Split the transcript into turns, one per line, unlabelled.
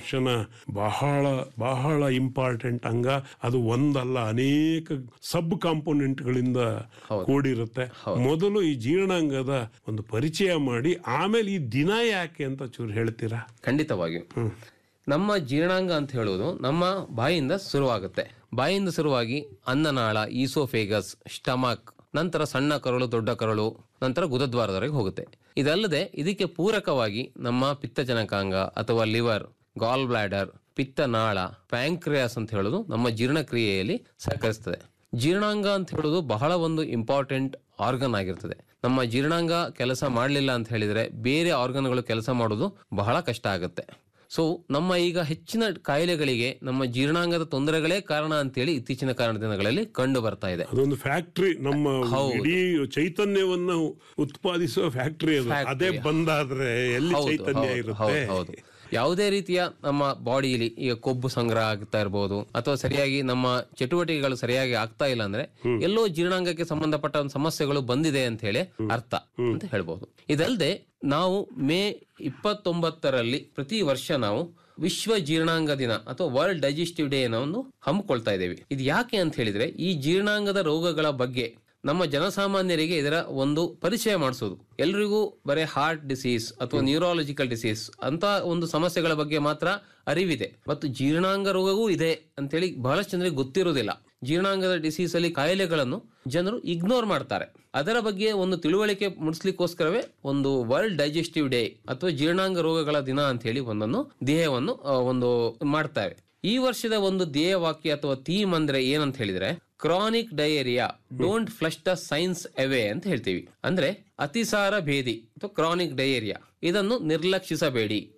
Digestion ಬಹಳ ಬಹಳ important ಅಂಗ ಅದು ಒಂದಲ್ಲ ಅನೇಕ ಸಬ್ ಕಾಂಪೋನೆಂಟ್ಗಳಿಂದ ಕೂಡಿರುತ್ತೆ ಮೊದಲು ಈ ಜೀರ್ಣಾಂಗದ ಒಂದು ಪರಿಚಯ ಮಾಡಿ ಆಮೇಲೆ ಈ ದಿನ ಯಾಕೆ ಅಂತ ಚೂರು ಹೇಳ್ತೀರಾ
ಖಂಡಿತವಾಗಿಯೂ ನಮ್ಮ ಜೀರ್ಣಾಂಗ ಅಂತ ಹೇಳುವುದು ನಮ್ಮ ಬಾಯಿಯಿಂದ ಶುರುವಾಗುತ್ತೆ ಬಾಯಿಯಿಂದ ಶುರುವಾಗಿ ಅನ್ನನಾಳ ಈಸೋಫೇಗಸ್ ಸ್ಟಮಕ್ ನಂತರ ಸಣ್ಣ ಕರಳು ದೊಡ್ಡ ಕರಳು ನಂತರ ಗುದದ್ವಾರದವರೆಗೆ ಹೋಗುತ್ತೆ ಇದಲ್ಲದೆ ಇದಕ್ಕೆ ಪೂರಕವಾಗಿ ನಮ್ಮ ಪಿತ್ತಜನಕಾಂಗ ಅಥವಾ ಲಿವರ್ ಗಾಲ್ ಬ್ಲಾಡರ್ ಪಿತ್ತನಾಳ ಪ್ಯಾಂಕ್ರಿಯಾಸ್ ಅಂತ ಹೇಳೋದು ನಮ್ಮ ಜೀರ್ಣಕ್ರಿಯೆಯಲ್ಲಿ ಸಹಕರಿಸ್ತದೆ ಜೀರ್ಣಾಂಗ ಅಂತ ಹೇಳೋದು ಬಹಳ ಒಂದು ಇಂಪಾರ್ಟೆಂಟ್ ಆರ್ಗನ್ ಆಗಿರ್ತದೆ ನಮ್ಮ ಜೀರ್ಣಾಂಗ ಕೆಲಸ ಮಾಡಲಿಲ್ಲ ಅಂತ ಹೇಳಿದ್ರೆ ಬೇರೆ ಆರ್ಗನ್ಗಳು ಕೆಲಸ ಮಾಡೋದು ಬಹಳ ಕಷ್ಟ ಆಗುತ್ತೆ ಸೊ ನಮ್ಮ ಈಗ ಹೆಚ್ಚಿನ ಕಾಯಿಲೆಗಳಿಗೆ ನಮ್ಮ ಜೀರ್ಣಾಂಗದ ತೊಂದರೆಗಳೇ ಕಾರಣ ಅಂತೇಳಿ ಇತ್ತೀಚಿನ ಕಾರಣ ದಿನಗಳಲ್ಲಿ ಕಂಡು ಬರ್ತಾ ಇದೆ
ಅದೊಂದು ಫ್ಯಾಕ್ಟ್ರಿ ನಮ್ಮ ಇಡೀ ಚೈತನ್ಯವನ್ನ ಉತ್ಪಾದಿಸುವ ಫ್ಯಾಕ್ಟ್ರಿ ಅದು ಅದೇ ಬಂದಾದ್ರೆ ಎಲ್ಲಿ
ಹೌದು,
ಚೈತನ್ಯ
ಹೌದು,
ಇರುತ್ತೆ
ಹೌದು, ಹೌದು. ಯಾವುದೇ ರೀತಿಯ ನಮ್ಮ ಬಾಡಿಯಲ್ಲಿ ಈಗ ಕೊಬ್ಬು ಸಂಗ್ರಹ ಆಗ್ತಾ ಇರಬಹುದು ಅಥವಾ ಸರಿಯಾಗಿ ನಮ್ಮ ಚಟುವಟಿಕೆಗಳು ಸರಿಯಾಗಿ ಆಗ್ತಾ ಇಲ್ಲ ಅಂದ್ರೆ ಎಲ್ಲೋ ಜೀರ್ಣಾಂಗಕ್ಕೆ ಸಂಬಂಧಪಟ್ಟ ಒಂದು ಸಮಸ್ಯೆಗಳು ಬಂದಿದೆ ಅಂತ ಹೇಳಿ ಅರ್ಥ ಅಂತ ಹೇಳ್ಬಹುದು ಇದಲ್ಲದೆ ನಾವು ಮೇ ಇಪ್ಪತ್ತೊಂಬತ್ತರಲ್ಲಿ ಪ್ರತಿ ವರ್ಷ ನಾವು ವಿಶ್ವ ಜೀರ್ಣಾಂಗ ದಿನ ಅಥವಾ ವರ್ಲ್ಡ್ ಡೈಜೆಸ್ಟಿವ್ ಡೇ ಒಂದು ಹಮ್ಮಿಕೊಳ್ತಾ ಇದ್ದೇವೆ ಇದು ಯಾಕೆ ಅಂತ ಹೇಳಿದ್ರೆ ಈ ಜೀರ್ಣಾಂಗದ ರೋಗಗಳ ಬಗ್ಗೆ ನಮ್ಮ ಜನಸಾಮಾನ್ಯರಿಗೆ ಇದರ ಒಂದು ಪರಿಚಯ ಮಾಡಿಸೋದು ಎಲ್ರಿಗೂ ಬರೀ ಹಾರ್ಟ್ ಡಿಸೀಸ್ ಅಥವಾ ನ್ಯೂರಾಲಜಿಕಲ್ ಡಿಸೀಸ್ ಅಂತ ಒಂದು ಸಮಸ್ಯೆಗಳ ಬಗ್ಗೆ ಮಾತ್ರ ಅರಿವಿದೆ ಮತ್ತು ಜೀರ್ಣಾಂಗ ರೋಗವೂ ಇದೆ ಅಂತೇಳಿ ಬಹಳಷ್ಟು ಜನರಿಗೆ ಗೊತ್ತಿರುವುದಿಲ್ಲ ಜೀರ್ಣಾಂಗದ ಡಿಸೀಸ್ ಅಲ್ಲಿ ಕಾಯಿಲೆಗಳನ್ನು ಜನರು ಇಗ್ನೋರ್ ಮಾಡ್ತಾರೆ ಅದರ ಬಗ್ಗೆ ಒಂದು ತಿಳುವಳಿಕೆ ಮೂಡಿಸ್ಲಿಕ್ಕೋಸ್ಕರವೇ ಒಂದು ವರ್ಲ್ಡ್ ಡೈಜೆಸ್ಟಿವ್ ಡೇ ಅಥವಾ ಜೀರ್ಣಾಂಗ ರೋಗಗಳ ದಿನ ಅಂತ ಹೇಳಿ ಒಂದನ್ನು ಧ್ಯೇಯವನ್ನು ಆ, ಒಂದು ಮಾಡ್ತಾರೆ ಈ ವರ್ಷದ ಒಂದು ಧ್ಯೇಯ ವಾಕ್ಯ ಅಥವಾ ಥೀಮ್ ಅಂದ್ರೆ ಏನಂತ ಹೇಳಿದ್ರೆ chronic diarrhoea don't flush the signs away ಅಂತ ಹೇಳ್ತೀವಿ ಅಂದ್ರೆ ಅತಿಸಾರ ಭೇದಿ ಅಥವಾ ಕ್ರಾನಿಕ್ ಡಯೇರಿಯಾ ಇದನ್ನು ನಿರ್ಲಕ್ಷಿಸಬೇಡಿ